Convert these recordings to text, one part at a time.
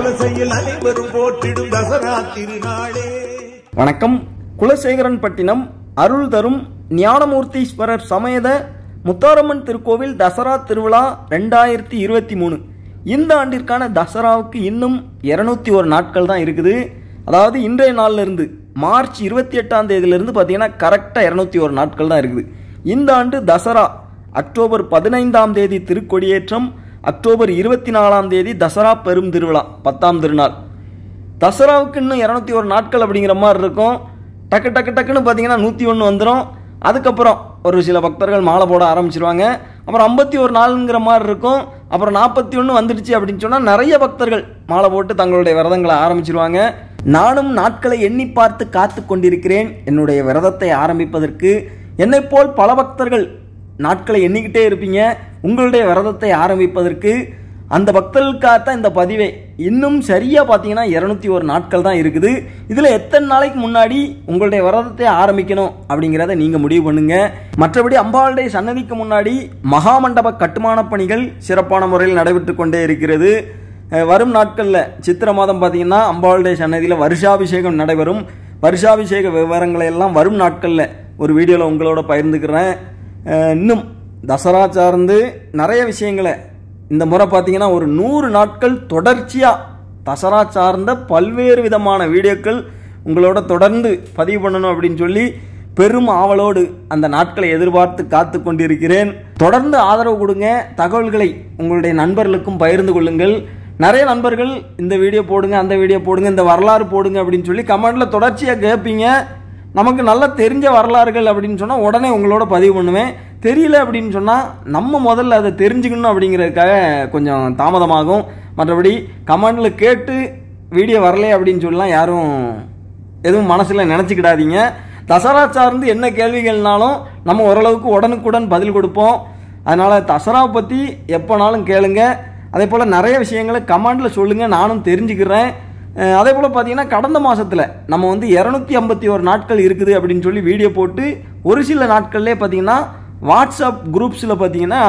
குலசையில் அனைவரும் போற்றிடும் தசரா திருநாளே வணக்கம் குலசேகரன் பட்டினம் அருள் தரும் ஞானமூர்த்தீஸ்வரர் சமேத முத்தாரம்மன் திருக்கோவில் தசரா திருவிழா ரெண்டாயிரத்தி இருபத்தி மூணு இந்த ஆண்டிற்கான தசராவுக்கு இன்னும் இருநூத்தி ஒரு நாட்கள் தான் இருக்குது அதாவது இன்றைய நாள்ல இருந்து மார்ச் இருபத்தி எட்டாம் தேதியிலிருந்து பார்த்தீங்கன்னா கரெக்டாக இரநூத்தி ஒரு நாட்கள் தான் இருக்குது இந்த ஆண்டு தசரா அக்டோபர் பதினைந்தாம் தேதி திருக்கொடியேற்றம் அக்டோபர் இருபத்தி நாலாம் தேதி தசரா பெரும் திருவிழா பத்தாம் திருநாள் தசராவுக்கு இன்னும் இரநூத்தி ஒரு நாட்கள் அப்படிங்கிற மாதிரி இருக்கும் டக்கு டக்கு டக்குன்னு பார்த்தீங்கன்னா நூற்றி ஒன்று வந்துடும் அதுக்கப்புறம் ஒரு சில பக்தர்கள் மாலை போட ஆரம்பிச்சிருவாங்க அப்புறம் ஐம்பத்தி ஒரு நாளுங்கிற மாதிரி இருக்கும் அப்புறம் நாற்பத்தி ஒன்று வந்துடுச்சு அப்படின்னு சொன்னால் நிறைய பக்தர்கள் மாலை போட்டு தங்களுடைய விரதங்களை ஆரம்பிச்சிருவாங்க நானும் நாட்களை எண்ணி பார்த்து காத்து கொண்டிருக்கிறேன் என்னுடைய விரதத்தை ஆரம்பிப்பதற்கு என்னைப் போல் பல பக்தர்கள் நாட்களை எண்ணிக்கிட்டே இருப்பீங்க உங்களுடைய விரதத்தை ஆரம்பிப்பதற்கு அந்த பக்தர்களுக்காகத்தான் இந்த பதிவே இன்னும் சரியாக பார்த்தீங்கன்னா இரநூத்தி ஒரு நாட்கள் தான் இருக்குது இதில் எத்தனை நாளைக்கு முன்னாடி உங்களுடைய விரதத்தை ஆரம்பிக்கணும் அப்படிங்கிறத நீங்கள் முடிவு பண்ணுங்க மற்றபடி அம்பாளுடைய சன்னதிக்கு முன்னாடி மகாமண்டப கட்டுமான பணிகள் சிறப்பான முறையில் நடைபெற்று கொண்டே இருக்கிறது அஹ் வரும் நாட்களில் சித்திர மாதம் பார்த்தீங்கன்னா அம்பாளுடைய சன்னதியில் வருஷாபிஷேகம் நடைபெறும் வருஷாபிஷேக விவரங்களை எல்லாம் வரும் நாட்களில் ஒரு வீடியோவில் உங்களோட பகிர்ந்துக்கிறேன் அஹ் இன்னும் தசரா சார்ந்து நிறைய விஷயங்களை இந்த முறை பார்த்தீங்கன்னா ஒரு நூறு நாட்கள் தொடர்ச்சியாக தசரா சார்ந்த பல்வேறு விதமான வீடியோக்கள் உங்களோட தொடர்ந்து பதிவு பண்ணணும் அப்படின்னு சொல்லி பெரும் ஆவலோடு அந்த நாட்களை எதிர்பார்த்து காத்து கொண்டிருக்கிறேன் தொடர்ந்து ஆதரவு கொடுங்க தகவல்களை உங்களுடைய நண்பர்களுக்கும் பகிர்ந்து கொள்ளுங்கள் நிறைய நண்பர்கள் இந்த வீடியோ போடுங்க அந்த வீடியோ போடுங்க இந்த வரலாறு போடுங்க அப்படின்னு சொல்லி கமெண்ட்ல தொடர்ச்சியாக கேட்பீங்க நமக்கு நல்லா தெரிஞ்ச வரலாறுகள் அப்படின்னு சொன்னால் உடனே உங்களோட பதிவு பண்ணுவேன் தெரியல அப்படின்னு சொன்னால் நம்ம முதல்ல அதை தெரிஞ்சுக்கணும் அப்படிங்கிறதுக்காக கொஞ்சம் தாமதமாகும் மற்றபடி கமெண்டில் கேட்டு வீடியோ வரல அப்படின்னு சொல்லலாம் யாரும் எதுவும் மனசில் நினச்சிக்கிடாதீங்க தசரா சார்ந்து என்ன கேள்விகள்னாலும் நம்ம ஓரளவுக்கு உடனுக்குடன் பதில் கொடுப்போம் அதனால் தசரா பற்றி எப்போனாலும் கேளுங்க அதே போல் நிறைய விஷயங்களை கமெண்டில் சொல்லுங்கள் நானும் தெரிஞ்சுக்கிறேன் அஹ் அதே போல் பார்த்தீங்கன்னா கடந்த மாதத்தில் நம்ம வந்து இரநூத்தி ஐம்பத்தி ஒரு நாட்கள் இருக்குது அப்படின்னு சொல்லி வீடியோ போட்டு ஒரு சில நாட்கள்லேயே பார்த்தீங்கன்னா வாட்ஸ்அப் குரூப்ஸில் பார்த்தீங்கன்னா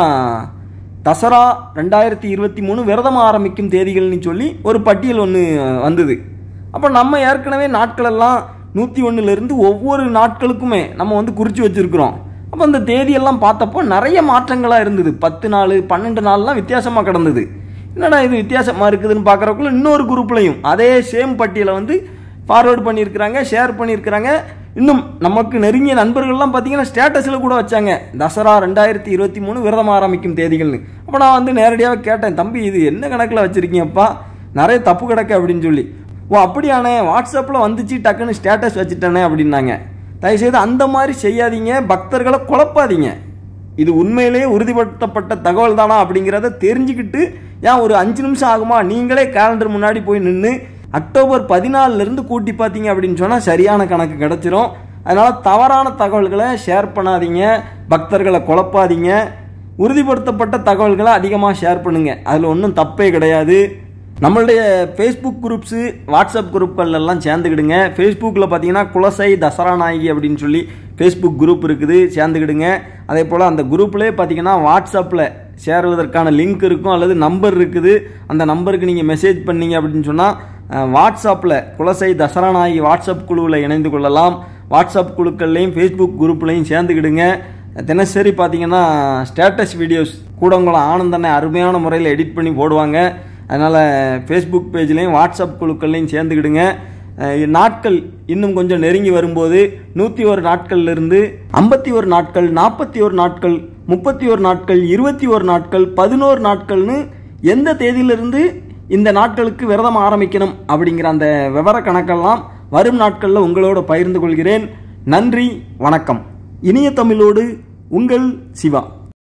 தசரா ரெண்டாயிரத்தி இருபத்தி மூணு விரதம் ஆரம்பிக்கும் தேதிகள்னு சொல்லி ஒரு பட்டியல் ஒன்று வந்தது அப்போ நம்ம ஏற்கனவே நாட்களெல்லாம் நூற்றி ஒன்றுலேருந்து ஒவ்வொரு நாட்களுக்குமே நம்ம வந்து குறித்து வச்சுருக்குறோம் அப்போ அந்த தேதியெல்லாம் பார்த்தப்போ நிறைய மாற்றங்களாக இருந்தது பத்து நாள் பன்னெண்டு நாள்லாம் வித்தியாசமாக கிடந்தது என்னடா இது வித்தியாசமாக இருக்குதுன்னு பார்க்குறக்குள்ள இன்னொரு குரூப்லையும் அதே சேம் பட்டியலை வந்து ஃபார்வேர்டு பண்ணியிருக்கிறாங்க ஷேர் பண்ணியிருக்கிறாங்க இன்னும் நமக்கு நெருங்கிய நண்பர்கள்லாம் பார்த்தீங்கன்னா ஸ்டேட்டஸில் கூட வச்சாங்க தசரா ரெண்டாயிரத்தி இருபத்தி மூணு விரதம் ஆரம்பிக்கும் தேதிகள்னு அப்போ நான் வந்து நேரடியாக கேட்டேன் தம்பி இது என்ன கணக்கில் வச்சுருக்கீங்கப்பா நிறைய தப்பு கிடக்கு அப்படின்னு சொல்லி ஓ அப்படியாண்ணே வாட்ஸ்அப்பில் வந்துச்சு டக்குன்னு ஸ்டேட்டஸ் வச்சுட்டானே அப்படின்னாங்க தயவுசெய்து அந்த மாதிரி செய்யாதீங்க பக்தர்களை குழப்பாதீங்க இது உண்மையிலேயே உறுதிப்படுத்தப்பட்ட தகவல் தானா அப்படிங்கிறத தெரிஞ்சுக்கிட்டு ஏன் ஒரு அஞ்சு நிமிஷம் ஆகுமா நீங்களே கேலண்டர் முன்னாடி போய் நின்று அக்டோபர் பதினாலிருந்து கூட்டி பார்த்தீங்க அப்படின்னு சொன்னால் சரியான கணக்கு கிடச்சிரும் அதனால் தவறான தகவல்களை ஷேர் பண்ணாதீங்க பக்தர்களை குழப்பாதீங்க உறுதிப்படுத்தப்பட்ட தகவல்களை அதிகமாக ஷேர் பண்ணுங்கள் அதில் ஒன்றும் தப்பே கிடையாது நம்மளுடைய ஃபேஸ்புக் குரூப்ஸு வாட்ஸ்அப் குரூப்கள் எல்லாம் சேர்ந்துக்கிடுங்க ஃபேஸ்புக்கில் பார்த்தீங்கன்னா குலசை தசரா நாயகி அப்படின்னு சொல்லி ஃபேஸ்புக் குரூப் இருக்குது சேர்ந்துக்கிடுங்க அதே போல் அந்த குரூப்லேயே பார்த்தீங்கன்னா வாட்ஸ்அப்பில் சேருவதற்கான லிங்க் இருக்கும் அல்லது நம்பர் இருக்குது அந்த நம்பருக்கு நீங்கள் மெசேஜ் பண்ணீங்க அப்படின்னு சொன்னால் வாட்ஸ்அப்பில் குலசை தசரா நாயகி வாட்ஸ்அப் குழுவில் இணைந்து கொள்ளலாம் வாட்ஸ்அப் குழுக்கள்லையும் ஃபேஸ்புக் குரூப்லையும் சேர்ந்துக்கிடுங்க தினசரி பார்த்தீங்கன்னா ஸ்டேட்டஸ் வீடியோஸ் கூடங்குளம் ஆனந்தனை அருமையான முறையில் எடிட் பண்ணி போடுவாங்க அதனால் ஃபேஸ்புக் பேஜ்லேயும் வாட்ஸ்அப் குழுக்கள்லையும் சேர்ந்துக்கிடுங்க அஹ் நாட்கள் இன்னும் கொஞ்சம் நெருங்கி வரும்போது நூற்றி ஒரு நாட்கள்லேருந்து ஐம்பத்தி ஒரு நாட்கள் நாற்பத்தி ஒரு நாட்கள் முப்பத்தி ஒரு நாட்கள் இருபத்தி ஒரு நாட்கள் பதினோரு நாட்கள்னு எந்த தேதியிலிருந்து இந்த நாட்களுக்கு விரதம் ஆரம்பிக்கணும் அப்படிங்கிற அந்த விவர கணக்கெல்லாம் வரும் நாட்களில் உங்களோட பகிர்ந்து கொள்கிறேன் நன்றி வணக்கம் இனிய தமிழோடு உங்கள் சிவா